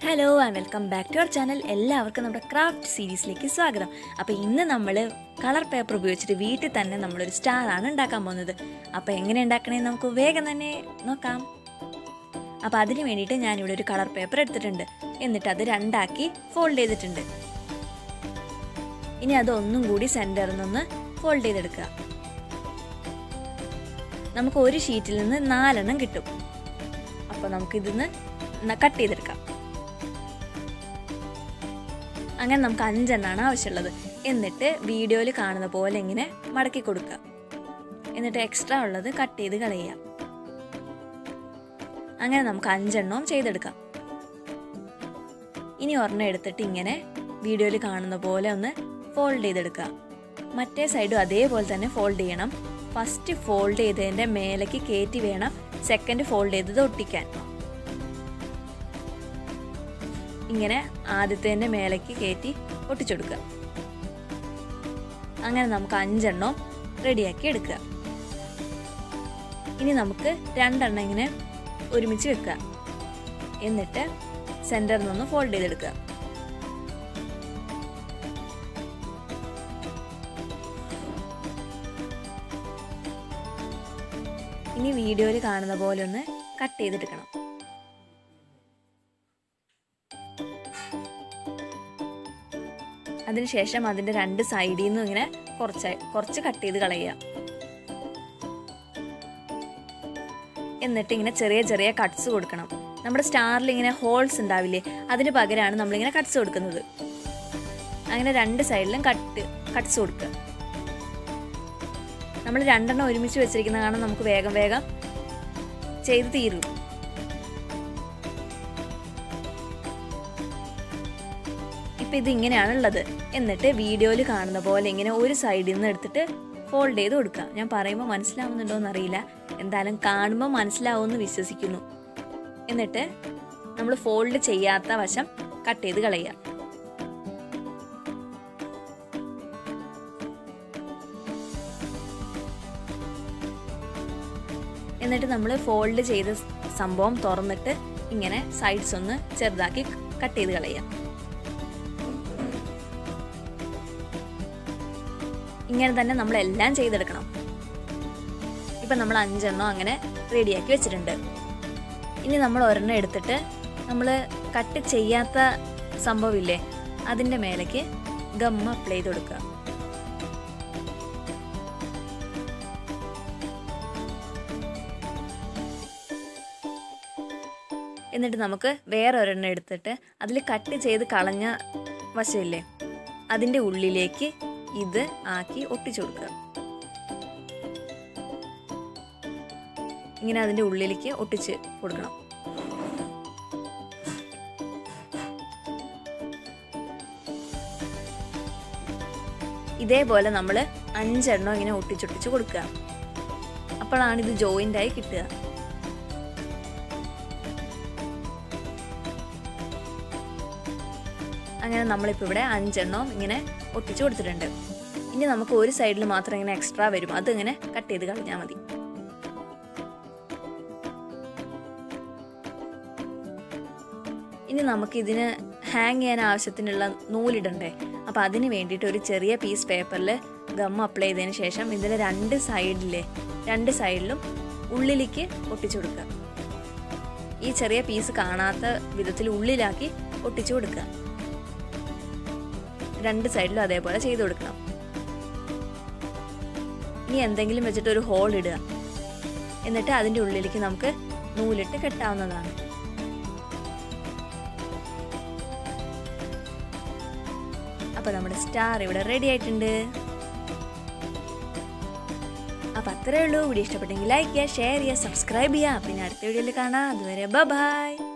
hello and welcome back to our channel എല്ലാവർക്കും നമ്മുടെ craft സീരീസിലേക്ക് സ്വാഗതം അപ്പോൾ ഇന്ന് നമ്മൾ കളർ പേപ്പർ ഉപയോഗിച്ചിട്ട് വീട്ടിൽ തന്നെ നമ്മളൊരു സ്റ്റാർ ആണ് ഉണ്ടാക്കാൻ പോകുന്നത് അപ്പോൾ എങ്ങനെ ഉണ്ടാക്കണേന്ന് നമുക്ക് വേഗം തന്നെ നോക്കാം അപ്പോൾ അതിന് വേണ്ടിയിട്ട് ഞാനിവിടെ ഒരു കളർ പേപ്പർ എടുത്തിട്ടുണ്ട് എന്നിട്ട് അത് രണ്ടാക്കി ഫോൾഡ് ചെയ്തിട്ടുണ്ട് ഇനി അത് ഒന്നും കൂടി സെൻറ്ററിൽ നിന്ന് ഫോൾഡ് ചെയ്തെടുക്കുക നമുക്ക് ഒരു ഷീറ്റിൽ നിന്ന് നാലെണ്ണം കിട്ടും അപ്പോൾ നമുക്കിതിന്ന് കട്ട് ചെയ്തെടുക്കാം അങ്ങനെ നമുക്ക് അഞ്ചെണ്ണമാണ് ആവശ്യമുള്ളത് എന്നിട്ട് വീഡിയോയിൽ കാണുന്ന പോലെ ഇങ്ങനെ മടക്കി കൊടുക്കുക എന്നിട്ട് എക്സ്ട്രാ ഉള്ളത് കട്ട് ചെയ്ത് കളയുക അങ്ങനെ നമുക്ക് അഞ്ചെണ്ണവും ചെയ്തെടുക്കാം ഇനി ഒരെണ്ണം എടുത്തിട്ട് ഇങ്ങനെ വീഡിയോയിൽ കാണുന്ന പോലെ ഒന്ന് ഫോൾഡ് ചെയ്തെടുക്കുക മറ്റേ സൈഡും അതേപോലെ തന്നെ ഫോൾഡ് ചെയ്യണം ഫസ്റ്റ് ഫോൾഡ് ചെയ്തതിൻ്റെ മേലേക്ക് കയറ്റി വേണം സെക്കൻഡ് ഫോൾഡ് ചെയ്തത് ഒട്ടിക്കാൻ ഇങ്ങനെ ആദ്യത്തേൻ്റെ മേലേക്ക് കയറ്റി ഒട്ടിച്ചെടുക്കുക അങ്ങനെ നമുക്ക് അഞ്ചെണ്ണം റെഡിയാക്കി എടുക്കുക ഇനി നമുക്ക് രണ്ടെണ്ണം ഇങ്ങനെ ഒരുമിച്ച് വെക്കുക എന്നിട്ട് സെൻറ്ററിൽ നിന്ന് ഫോൾഡ് ചെയ്തെടുക്കുക ഇനി വീഡിയോയിൽ കാണുന്ന പോലെ ഒന്ന് കട്ട് ചെയ്തെടുക്കണം അതിനുശേഷം അതിൻ്റെ രണ്ട് സൈഡിൽ നിന്നും ഇങ്ങനെ കുറച്ച് കുറച്ച് കട്ട് ചെയ്ത് കളയുക എന്നിട്ട് ഇങ്ങനെ ചെറിയ ചെറിയ കട്ട്സ് കൊടുക്കണം നമ്മുടെ സ്റ്റാറിൽ ഇങ്ങനെ ഹോൾസ് ഉണ്ടാവില്ലേ അതിന് പകരമാണ് നമ്മളിങ്ങനെ കട്ട്സ് കൊടുക്കുന്നത് അങ്ങനെ രണ്ട് സൈഡിലും കട്ട് കട്ട്സ് കൊടുക്കുക നമ്മൾ രണ്ടെണ്ണം ഒരുമിച്ച് വെച്ചിരിക്കുന്ന കാരണം നമുക്ക് വേഗം വേഗം ചെയ്ത് തീരും ഇപ്പം ഇത് ഇങ്ങനെയാണ് ഉള്ളത് എന്നിട്ട് വീഡിയോയിൽ കാണുന്ന പോലെ ഇങ്ങനെ ഒരു സൈഡിൽ നിന്ന് എടുത്തിട്ട് ഫോൾഡ് ചെയ്ത് കൊടുക്കുക ഞാൻ പറയുമ്പോൾ മനസ്സിലാവുന്നുണ്ടോ എന്നറിയില്ല എന്തായാലും കാണുമ്പോൾ മനസ്സിലാവുമെന്ന് വിശ്വസിക്കുന്നു എന്നിട്ട് നമ്മൾ ഫോൾഡ് ചെയ്യാത്ത വശം കട്ട് ചെയ്ത് കളയുക എന്നിട്ട് നമ്മൾ ഫോൾഡ് ചെയ്ത സംഭവം തുറന്നിട്ട് ഇങ്ങനെ സൈഡ്സ് ഒന്ന് ചെറുതാക്കി കട്ട് ചെയ്ത് കളയുക ഇങ്ങനെ തന്നെ നമ്മൾ എല്ലാം ചെയ്തെടുക്കണം ഇപ്പം നമ്മൾ അഞ്ചെണ്ണം അങ്ങനെ റെഡിയാക്കി വെച്ചിട്ടുണ്ട് ഇനി നമ്മൾ ഒരെണ്ണം എടുത്തിട്ട് നമ്മൾ കട്ട് ചെയ്യാത്ത സംഭവമില്ലേ അതിൻ്റെ മേലേക്ക് ഗം അപ്ലൈ ചെയ്ത് കൊടുക്കുക എന്നിട്ട് നമുക്ക് വേറെ ഒരെണ്ണം എടുത്തിട്ട് അതിൽ കട്ട് ചെയ്ത് കളഞ്ഞ വശമില്ലേ അതിൻ്റെ ഉള്ളിലേക്ക് ഇത് ആക്കി ഒട്ടിച്ചു കൊടുക്കുക ഇങ്ങനെ അതിൻ്റെ ഉള്ളിലേക്ക് ഒട്ടിച്ച് കൊടുക്കണം ഇതേപോലെ നമ്മൾ അഞ്ചെണ്ണം ഇങ്ങനെ ഒട്ടിച്ചൊട്ടിച്ച് കൊടുക്കുക അപ്പോഴാണ് ഇത് ജോയിൻ്റ് ആയി കിട്ടുക അങ്ങനെ നമ്മളിപ്പോൾ ഇവിടെ അഞ്ചെണ്ണം ഇങ്ങനെ ഒട്ടിച്ചു കൊടുത്തിട്ടുണ്ട് ഇനി നമുക്ക് ഒരു സൈഡിൽ മാത്രം ഇങ്ങനെ എക്സ്ട്രാ വരും അത് ഇങ്ങനെ കട്ട് ചെയ്ത് കളഞ്ഞാൽ മതി ഇനി നമുക്ക് ഇതിന് ഹാങ് ചെയ്യാൻ ആവശ്യത്തിനുള്ള നൂലിടണ്ടേ അപ്പോൾ അതിന് വേണ്ടിയിട്ട് ഒരു ചെറിയ പീസ് പേപ്പറിൽ ഗം അപ്ലൈ ചെയ്തതിന് ശേഷം ഇതിൻ്റെ രണ്ട് സൈഡിലെ രണ്ട് സൈഡിലും ഉള്ളിലേക്ക് ഒട്ടിച്ചു കൊടുക്കുക ഈ ചെറിയ പീസ് കാണാത്ത വിധത്തിൽ ഉള്ളിലാക്കി ഒട്ടിച്ചു കൊടുക്കുക രണ്ട് സൈഡിലും അതേപോലെ ചെയ്ത് കൊടുക്കണം ഇനി എന്തെങ്കിലും വെച്ചിട്ട് ഒരു ഹോൾ ഇടുക എന്നിട്ട് അതിൻ്റെ ഉള്ളിലേക്ക് നമുക്ക് നൂലിട്ട് കെട്ടാവുന്നതാണ് അപ്പോൾ നമ്മുടെ സ്റ്റാർ ഇവിടെ റെഡി ആയിട്ടുണ്ട് അപ്പം അത്രേ ഉള്ളൂ വീഡിയോ ഇഷ്ടപ്പെട്ടെങ്കിൽ ലൈക്ക് ചെയ്യുക ഷെയർ ചെയ്യുക സബ്സ്ക്രൈബ് ചെയ്യുക പിന്നെ അടുത്ത വീഡിയോയിൽ കാണാം അതുവരെ ബൈ